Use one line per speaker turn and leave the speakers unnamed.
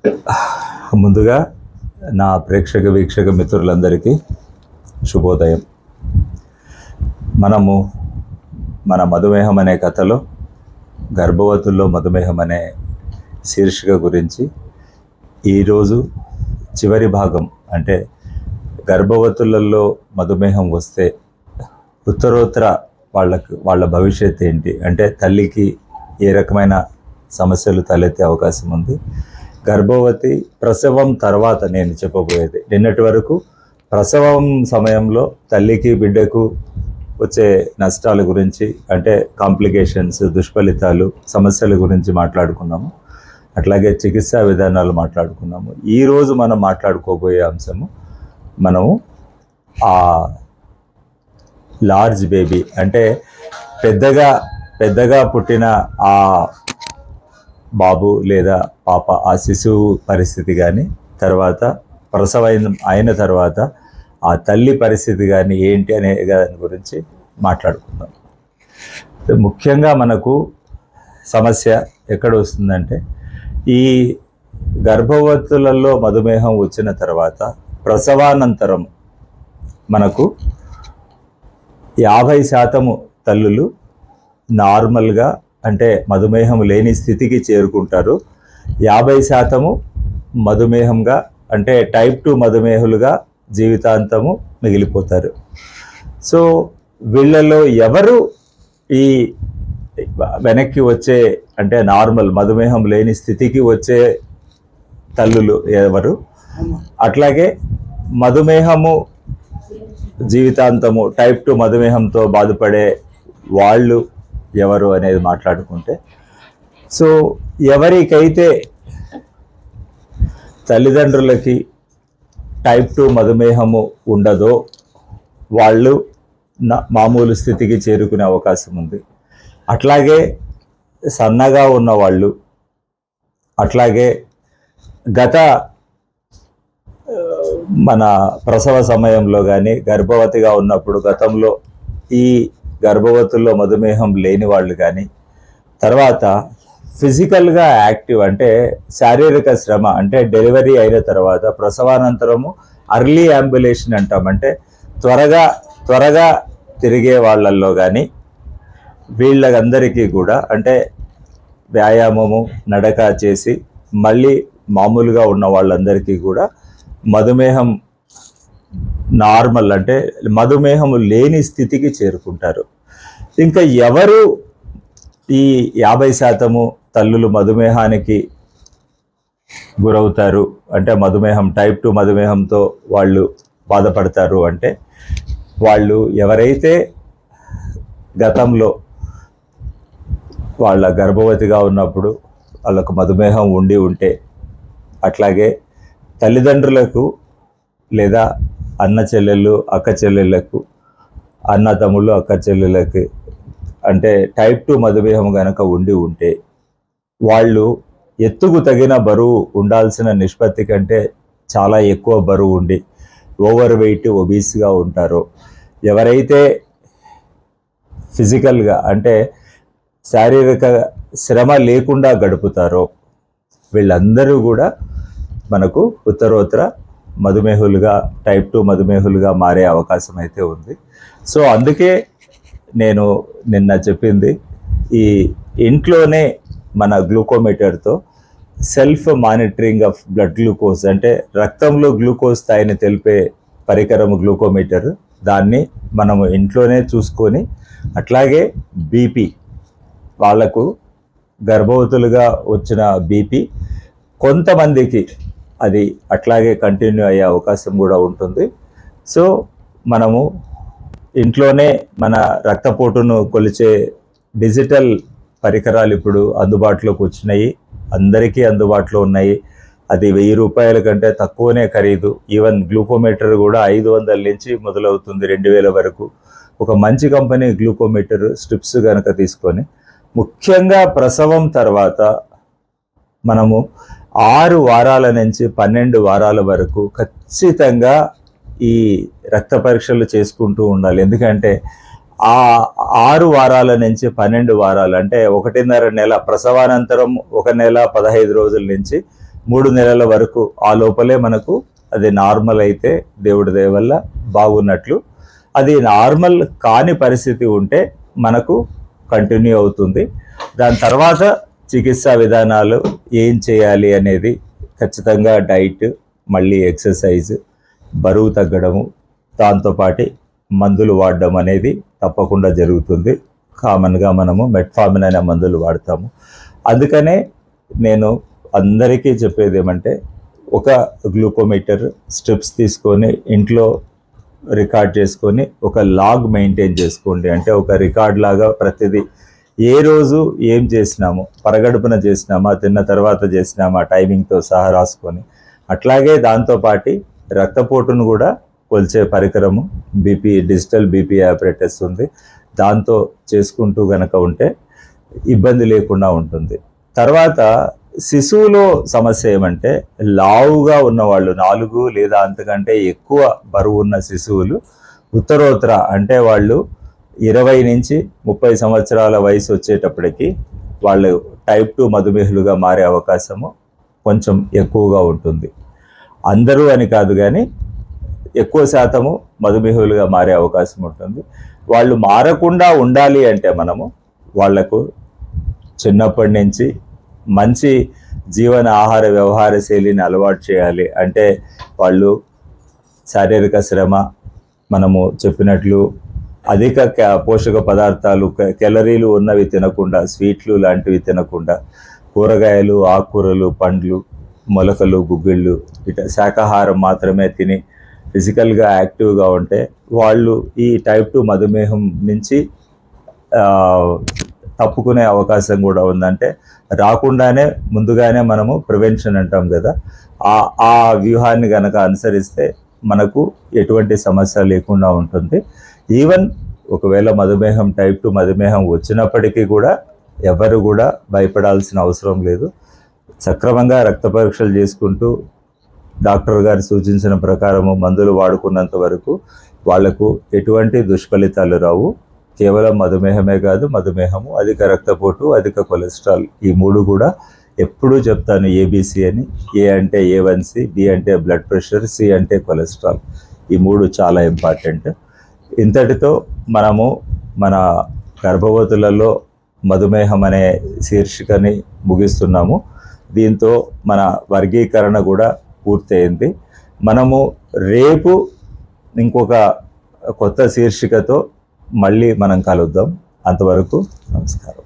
ముందుగా నా ప్రేక్షక వీక్షక మిత్రులందరికీ శుభోదయం మనము మన మధుమేహం అనే కథలో గర్భవతుల్లో మధుమేహం అనే శీర్షిక గురించి ఈరోజు చివరి భాగం అంటే గర్భవతులలో మధుమేహం వస్తే ఉత్తరోత్తర వాళ్ళకు వాళ్ళ భవిష్యత్ ఏంటి అంటే తల్లికి ఏ రకమైన సమస్యలు తలెత్తే అవకాశం ఉంది గర్భవతి ప్రసవం తర్వాత నేను చెప్పబోయేది నిన్నటి వరకు ప్రసవం సమయంలో తల్లికి బిడ్డకు వచ్చే నష్టాల గురించి అంటే కాంప్లికేషన్స్ దుష్ఫలితాలు సమస్యల గురించి మాట్లాడుకున్నాము అట్లాగే చికిత్సా విధానాలు మాట్లాడుకున్నాము ఈరోజు మనం మాట్లాడుకోబోయే అంశము మనము ఆ లార్జ్ బేబీ అంటే పెద్దగా పెద్దగా పుట్టిన ఆ బాబు లేదా పాప ఆ శిశువు పరిస్థితి కానీ తర్వాత ప్రసవైన అయిన తర్వాత ఆ తల్లి పరిస్థితి కానీ ఏంటి అనే దాని గురించి మాట్లాడుకుందాం ముఖ్యంగా మనకు సమస్య ఎక్కడ వస్తుందంటే ఈ గర్భవతులలో మధుమేహం వచ్చిన తర్వాత ప్రసవానంతరం మనకు యాభై శాతము తల్లులు నార్మల్గా అంటే మధుమేహం లేని స్థితికి చేరుకుంటారు యాభై శాతము మధుమేహంగా అంటే టైప్ టూ మధుమేహులుగా జీవితాంతము మిగిలిపోతారు సో వీళ్ళలో ఎవరు ఈ వెనక్కి వచ్చే అంటే నార్మల్ మధుమేహం లేని స్థితికి వచ్చే తల్లులు ఎవరు అట్లాగే మధుమేహము జీవితాంతము టైప్ టూ మధుమేహంతో బాధపడే వాళ్ళు ఎవరు అనేది మాట్లాడుకుంటే సో ఎవరికైతే తల్లిదండ్రులకి టైప్ టూ మధుమేహము ఉండదో వాళ్ళు నా మామూలు స్థితికి చేరుకునే అవకాశం ఉంది అట్లాగే సన్నగా ఉన్నవాళ్ళు అట్లాగే గత ఆ, మన ప్రసవ సమయంలో కానీ గర్భవతిగా ఉన్నప్పుడు గతంలో ఈ గర్భవతుల్లో మధుమేహం లేని వాళ్ళు కానీ తర్వాత ఫిజికల్గా యాక్టివ్ అంటే శారీరక శ్రమ అంటే డెలివరీ అయిన తర్వాత ప్రసవానంతరము అర్లీ అంబులేషన్ అంటాం అంటే త్వరగా త్వరగా తిరిగే వాళ్ళల్లో కానీ వీళ్ళందరికీ కూడా అంటే వ్యాయామము నడక చేసి మళ్ళీ మామూలుగా ఉన్న వాళ్ళందరికీ కూడా మధుమేహం నార్మల్ అంటే మధుమేహము లేని స్థితికి చేరుకుంటారు ఇంకా ఎవరు ఈ యాభై శాతము తల్లులు మధుమేహానికి గురవుతారు అంటే మధుమేహం టైప్ టూ మధుమేహంతో వాళ్ళు బాధపడతారు అంటే వాళ్ళు ఎవరైతే గతంలో వాళ్ళ గర్భవతిగా ఉన్నప్పుడు వాళ్ళకు మధుమేహం ఉండి ఉంటే అట్లాగే తల్లిదండ్రులకు లేదా అన్న చెల్లెళ్ళు అక్క చెల్లెళ్ళకు అన్న తమ్ముళ్ళు అక్క చెల్లెళ్ళకి అంటే టైప్ టూ మధుమేహం కనుక ఉండి ఉంటే వాళ్ళు ఎత్తుకు తగిన బరువు ఉండాల్సిన నిష్పత్తి కంటే చాలా ఎక్కువ బరువు ఉండి ఓవర్ వెయిట్ ఒబీస్గా ఉంటారో ఎవరైతే ఫిజికల్గా అంటే శారీరక శ్రమ లేకుండా గడుపుతారో వీళ్ళందరూ కూడా మనకు ఉత్తరోత్తర మధుమేహులుగా టైప్ టూ మధుమేహులుగా మారే అవకాశం అయితే ఉంది సో అందుకే నేను నిన్న చెప్పింది ఈ ఇంట్లోనే మన గ్లూకోమీటర్తో self monitoring of blood glucose అంటే రక్తంలో గ్లూకోజ్ స్థాయిని తెలిపే పరికరం గ్లూకోమీటర్ దాన్ని మనము ఇంట్లోనే చూసుకొని అట్లాగే బీపీ వాళ్లకు గర్భవతులుగా వచ్చిన బీపీ కొంతమందికి అది అట్లాగే కంటిన్యూ అయ్యే అవకాశం కూడా ఉంటుంది సో మనము ఇంట్లోనే మన రక్తపోటును కొలిచే డిజిటల్ పరికరాలు ఇప్పుడు అందుబాటులోకి వచ్చినాయి అందరికీ అందుబాటులో ఉన్నాయి అది వెయ్యి రూపాయల కంటే తక్కువనే ఖరీదు ఈవెన్ గ్లూకోమీటర్ కూడా ఐదు వందల నుంచి మొదలవుతుంది రెండు వేల వరకు ఒక మంచి కంపెనీ గ్లూకోమీటర్ స్ట్రిప్స్ కనుక తీసుకొని ముఖ్యంగా ప్రసవం తర్వాత మనము ఆరు వారాల నుంచి పన్నెండు వారాల వరకు ఖచ్చితంగా ఈ రక్త పరీక్షలు చేసుకుంటూ ఉండాలి ఎందుకంటే ఆ ఆరు వారాల నుంచి పన్నెండు వారాలు అంటే ఒకటిన్నర నెల ప్రసవానంతరం ఒక నెల పదహైదు రోజుల నుంచి మూడు నెలల వరకు ఆ లోపలే మనకు అది నార్మల్ అయితే దేవుడి దయ వల్ల బాగున్నట్లు అది నార్మల్ కాని పరిస్థితి ఉంటే మనకు కంటిన్యూ అవుతుంది దాని తర్వాత చికిత్సా విధానాలు ఏం చేయాలి అనేది ఖచ్చితంగా డైట్ మళ్ళీ ఎక్సర్సైజ్ బరువు తగ్గడము దాంతోపాటి మందులు వాడడం అనేది తప్పకుండా జరుగుతుంది కామన్గా మనము మెట్ఫామిన్ అనే మందులు వాడతాము అందుకనే నేను అందరికీ చెప్పేది ఏమంటే ఒక గ్లూకోమీటర్ స్ట్రిప్స్ తీసుకొని ఇంట్లో రికార్డ్ చేసుకొని ఒక లాగ్ మెయింటైన్ చేసుకోండి అంటే ఒక రికార్డ్ లాగా ప్రతిదీ ఏ రోజు ఏం చేసినాము పరగడుపున చేసినామా తిన్న తర్వాత చేసినామా టైమింగ్తో సహా రాసుకొని అట్లాగే దాంతోపాటి రక్తపోటును కూడా కొలిచే పరికరము బీపీ డిజిటల్ బీపీ ఆపరేటర్స్ ఉంది దాంతో చేసుకుంటూ గనక ఉంటే ఇబ్బంది లేకుండా ఉంటుంది తర్వాత శిశువులో సమస్య ఏమంటే లావుగా ఉన్నవాళ్ళు నాలుగు లేదా అంతకంటే ఎక్కువ బరువు ఉన్న శిశువులు ఉత్తరోత్తర అంటే వాళ్ళు ఇరవై నుంచి ముప్పై సంవత్సరాల వయసు వచ్చేటప్పటికి వాళ్ళు టైప్ టూ మధుమేహులుగా మారే అవకాశము కొంచెం ఎక్కువగా ఉంటుంది అందరూ అని కాదు కానీ ఎక్కువ శాతము మధుమేహులుగా మారే అవకాశం ఉంటుంది వాళ్ళు మారకుండా ఉండాలి అంటే మనము వాళ్లకు చిన్నప్పటి నుంచి మంచి జీవన ఆహార వ్యవహార శైలిని అలవాటు చేయాలి అంటే వాళ్ళు శారీరక శ్రమ మనము చెప్పినట్లు అధిక క- పోషక పదార్థాలు క- కెలరీలు ఉన్నవి తినకుండా స్వీట్లు లాంటివి తినకుండా కూరగాయలు ఆకుకూరలు పండ్లు మొలకలు గుగ్గిళ్ళు ఇట శాకాహారం మాత్రమే తిని ఫిజికల్గా యాక్టివ్గా ఉంటే వాళ్ళు ఈ టైప్ టూ మధుమేహం నుంచి ఆ, తప్పుకునే అవకాశం కూడా ఉందంటే రాకుండానే ముందుగానే మనము ప్రివెన్షన్ అంటాం కదా ఆ ఆ వ్యూహాన్ని గనక అనుసరిస్తే మనకు ఎటువంటి సమస్య లేకుండా ఉంటుంది ఈవెన్ ఒకవేళ మధుమేహం టైప్ టూ మధుమేహం వచ్చినప్పటికీ కూడా ఎవరు కూడా భయపడాల్సిన అవసరం లేదు సక్రమంగా రక్త పరీక్షలు చేసుకుంటూ డాక్టర్ గారు సూచించిన ప్రకారము మందులు వాడుకున్నంత వరకు వాళ్లకు ఎటువంటి దుష్ఫలితాలు రావు కేవలం మధుమేహమే కాదు మధుమేహము అధిక రక్తపోటు అధిక కొలెస్ట్రాల్ ఈ మూడు కూడా ఎప్పుడూ చెప్తాను ఏబిసి అని ఏ అంటే ఏ వన్ సి బి అంటే బ్లడ్ ప్రెషర్ సి అంటే కొలెస్ట్రాల్ ఈ మూడు చాలా ఇంపార్టెంట్ ఇంతటితో మనము మన గర్భవతులలో మధుమేహం అనే శీర్షికని ముగిస్తున్నాము దీంతో మన వర్గీకరణ కూడా పూర్తయింది మనము రేపు ఇంకొక కొత్త శీర్షికతో మళ్ళీ మనం కలుద్దాం అంతవరకు నమస్కారం